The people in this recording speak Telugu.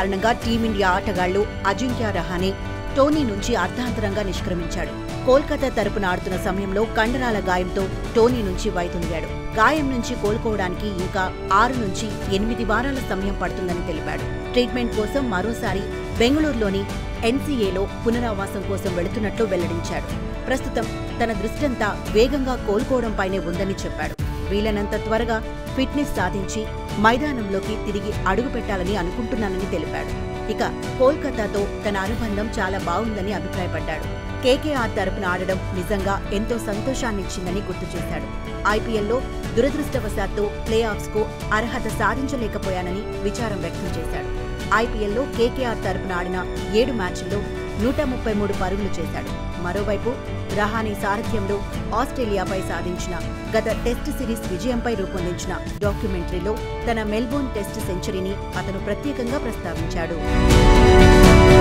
కారణంగా టీమిండియా ఆటగాళ్లు అజింక్య రహానే టోనీ నుంచి అర్ధాంతరంగా నిష్క్రమించాడు కోల్కతా తరపున ఆడుతున్న సమయంలో కండరాల గాయంతో టోనీ నుంచి వైదొలిగాడు గాయం నుంచి కోలుకోవడానికి ఇంకా ఆరు నుంచి ఎనిమిది వారాల సమయం పడుతుందని తెలిపాడు ట్రీట్మెంట్ కోసం మరోసారి బెంగళూరులోని ఎన్సీఏలో పునరావాసం కోసం వెళుతున్నట్లు వెల్లడించాడు ప్రస్తుతం తన దృష్టంతా వేగంగా కోలుకోవడంపైనే ఉందని చెప్పాడు వీలైనంత త్వరగా ఫిట్నెస్ సాధించి మైదానంలోకి తిరిగి అడుగుపెట్టాలని అనుకుంటున్నానని తెలిపాడు ఇక కోల్కతాతో తన అనుబంధం చాలా బాగుందని అభిప్రాయపడ్డాడు కేకేఆర్ తరపున ఆడడం నిజంగా ఎంతో సంతోషాన్నిచ్చిందని గుర్తు చేశాడు ఐపీఎల్లో దురదృష్టవశాత్తు ప్లే ఆఫ్స్కు అర్హత సాధించలేకపోయానని విచారం వ్యక్తం చేశాడు ఐపీఎల్లో కేకేఆర్ తరపున ఆడిన ఏడు మ్యాచ్ల్లో నూట ముప్పై మూడు పరుగులు చేశాడు మరోవైపు రహానీ సారథ్యంలో ఆస్ట్రేలియాపై సాధించిన గత టెస్ట్ సిరీస్ విజయంపై రూపొందించిన డాక్యుమెంటరీలో తన మెల్బోర్న్ టెస్ట్ సెంచరీని అతను ప్రత్యేకంగా ప్రస్తావించాడు